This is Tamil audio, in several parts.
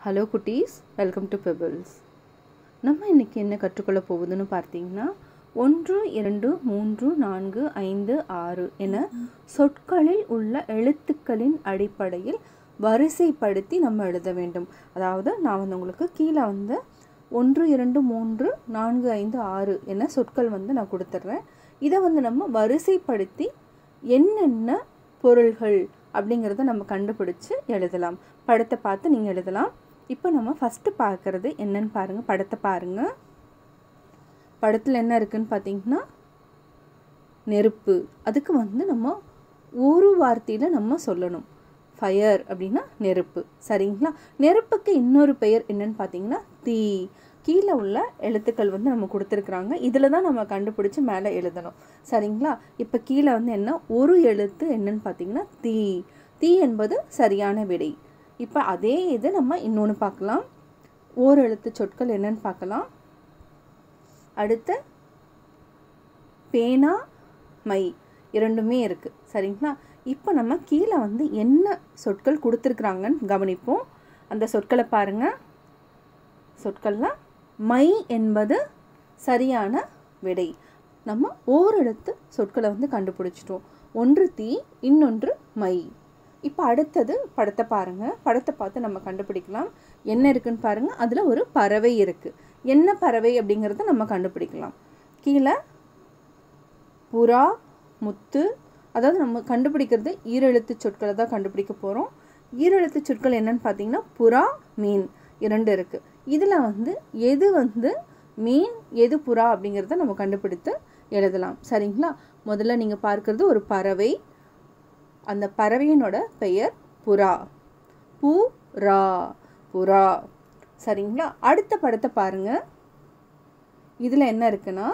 ஹலோ குட்டீஸ் வெல்கம் டு பெபிள்ஸ் நம்ம இன்றைக்கி என்ன கற்றுக்கொள்ள போகுதுன்னு பார்த்தீங்கன்னா ஒன்று இரண்டு மூன்று நான்கு ஐந்து ஆறு என சொற்களில் உள்ள எழுத்துக்களின் அடிப்படையில் வரிசைப்படுத்தி நம்ம எழுத வேண்டும் அதாவது நான் வந்து உங்களுக்கு கீழே வந்து ஒன்று இரண்டு மூன்று நான்கு ஐந்து ஆறு என சொற்கள் வந்து நான் கொடுத்துட்றேன் இதை வந்து நம்ம வரிசைப்படுத்தி என்னென்ன பொருள்கள் அப்படிங்கிறத நம்ம கண்டுபிடிச்சு எழுதலாம் படத்தை பார்த்து நீங்கள் எழுதலாம் இப்போ நம்ம ஃபஸ்ட்டு பார்க்குறது என்னன்னு பாருங்கள் படத்தை பாருங்கள் படத்தில் என்ன இருக்குன்னு பார்த்தீங்கன்னா நெருப்பு அதுக்கு வந்து நம்ம ஒரு வார்த்தையில் நம்ம சொல்லணும் ஃபயர் அப்படின்னா நெருப்பு சரிங்களா நெருப்புக்கு இன்னொரு பெயர் என்னன்னு பார்த்தீங்கன்னா தீ கீழே உள்ள எழுத்துக்கள் வந்து நம்ம கொடுத்துருக்குறாங்க இதில் தான் நம்ம கண்டுபிடிச்சி மேலே எழுதணும் சரிங்களா இப்போ கீழே வந்து என்ன ஒரு எழுத்து என்னன்னு பார்த்தீங்கன்னா தீ தீ என்பது சரியான விடை இப்போ அதே இது நம்ம இன்னொன்று பார்க்கலாம் ஓர் எழுத்து சொற்கள் என்னன்னு பார்க்கலாம் அடுத்து பேனா மை இரண்டுமே இருக்குது சரிங்களா இப்போ நம்ம கீழே வந்து என்ன சொற்கள் கொடுத்துருக்குறாங்கன்னு கவனிப்போம் அந்த சொற்களை பாருங்கள் சொற்கள்லாம் மை என்பது சரியான விடை நம்ம ஓரெழுத்து சொற்களை வந்து கண்டுபிடிச்சிட்டோம் ஒன்று தீ இன்னொன்று மை இப்போ அடுத்தது படத்தை பாருங்கள் படத்தை பார்த்து நம்ம கண்டுபிடிக்கலாம் என்ன இருக்குன்னு பாருங்கள் அதில் ஒரு பறவை இருக்குது என்ன பறவை அப்படிங்கிறத நம்ம கண்டுபிடிக்கலாம் கீழே புறா முத்து அதாவது நம்ம கண்டுபிடிக்கிறது ஈரெழுத்து சொற்களை தான் கண்டுபிடிக்க போகிறோம் ஈரெழுத்து சொற்கள் என்னன்னு பார்த்தீங்கன்னா புறா மீன் இரண்டு இருக்குது இதில் வந்து எது வந்து மீன் எது புறா அப்படிங்கிறத நம்ம கண்டுபிடித்து எழுதலாம் சரிங்களா முதல்ல நீங்கள் பார்க்குறது ஒரு பறவை அந்த பறவையினோட பெயர் புறா பு ரா புறா சரிங்களா அடுத்த படத்தை பாருங்க இதில் என்ன இருக்குன்னா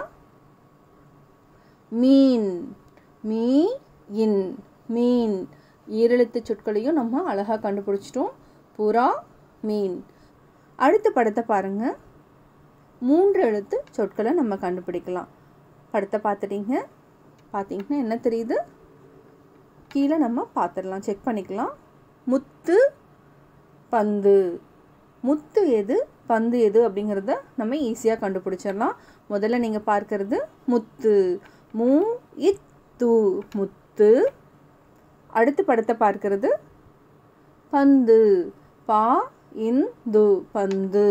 மீன் மீ இன் மீன் ஈரெழுத்து சொற்களையும் நம்ம அழகாக கண்டுபிடிச்சிட்டோம் புறா மீன் அடுத்த படத்தை பாருங்க மூன்று எழுத்து சொற்களை நம்ம கண்டுபிடிக்கலாம் படத்தை பார்த்துட்டீங்க பார்த்தீங்கன்னா என்ன தெரியுது கீழே நம்ம பார்த்துடலாம் செக் பண்ணிக்கலாம் முத்து பந்து முத்து எது பந்து எது அப்படிங்கிறத நம்ம ஈஸியாக கண்டுபிடிச்சிடலாம் முதல்ல நீங்கள் பார்க்கறது முத்து மூ இத்து முத்து அடுத்த படத்தை பார்க்கறது பந்து பா இந்து பந்து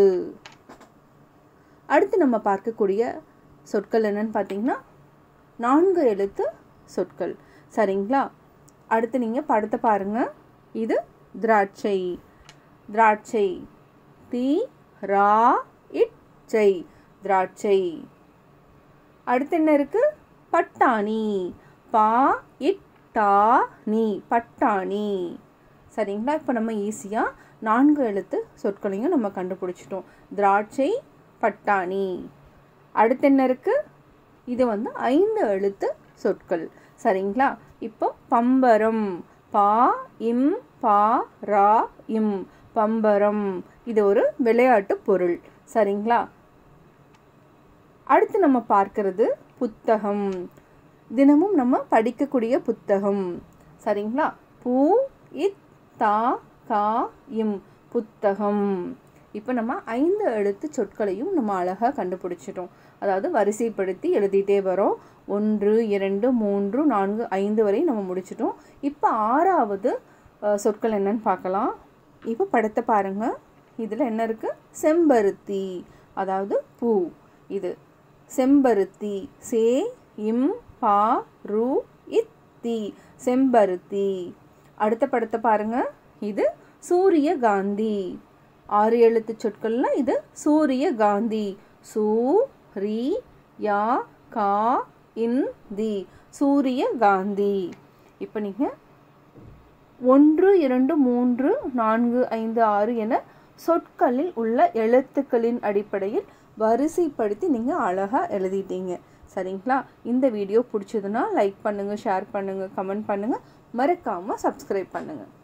அடுத்து நம்ம பார்க்கக்கூடிய சொற்கள் என்னன்னு பார்த்தீங்கன்னா நான்கு எழுத்து சொற்கள் சரிங்களா அடுத்து நீங்கள் படத்தை பாருங்கள் இது திராட்சை திராட்சை தி ரா இட்சை திராட்சை அடுத்து என்ன இருக்குது பட்டாணி பா இட்டா நீ பட்டாணி சரிங்களா இப்போ நம்ம ஈஸியாக நான்கு எழுத்து சொற்களையும் நம்ம கண்டுபிடிச்சிட்டோம் திராட்சை பட்டாணி அடுத்து என்ன இருக்குது இது வந்து ஐந்து எழுத்து சொற்கள் சரிங்களா இப்போ பம்பரம் பா இம் பா ரா இம் பம்பரம் இது ஒரு விளையாட்டு பொருள் சரிங்களா அடுத்து நம்ம பார்க்கறது புத்தகம் தினமும் நம்ம படிக்கக்கூடிய புத்தகம் சரிங்களா பூ இத் தா கா இம் புத்தகம் இப்போ நம்ம ஐந்து எழுத்து சொற்களையும் நம்ம அழகாக கண்டுபிடிச்சிட்டோம் அதாவது வரிசைப்படுத்தி எழுதிட்டே வரோம் ஒன்று இரண்டு மூன்று நான்கு ஐந்து வரை நம்ம முடிச்சிட்டோம் இப்போ ஆறாவது சொற்கள் என்னன்னு பார்க்கலாம் இப்போ படத்தை பாருங்கள் இதில் என்ன இருக்குது செம்பருத்தி அதாவது பூ இது செம்பருத்தி சே இம் பா ரு இத்தி செம்பருத்தி அடுத்த படத்தை பாருங்கள் இது சூரியகாந்தி ஆறு எழுத்து சொற்கள்ல இது சூரிய காந்தி சூ ரி யா கா இன் தி சூரிய காந்தி இப்போ நீங்கள் ஒன்று இரண்டு மூன்று நான்கு ஐந்து ஆறு என சொற்களில் உள்ள எழுத்துக்களின் அடிப்படையில் வரிசைப்படுத்தி நீங்கள் அழகாக எழுதிட்டீங்க சரிங்களா இந்த வீடியோ பிடிச்சதுன்னா லைக் பண்ணுங்கள் ஷேர் பண்ணுங்கள் கமெண்ட் பண்ணுங்கள் மறக்காமல் சப்ஸ்கிரைப் பண்ணுங்கள்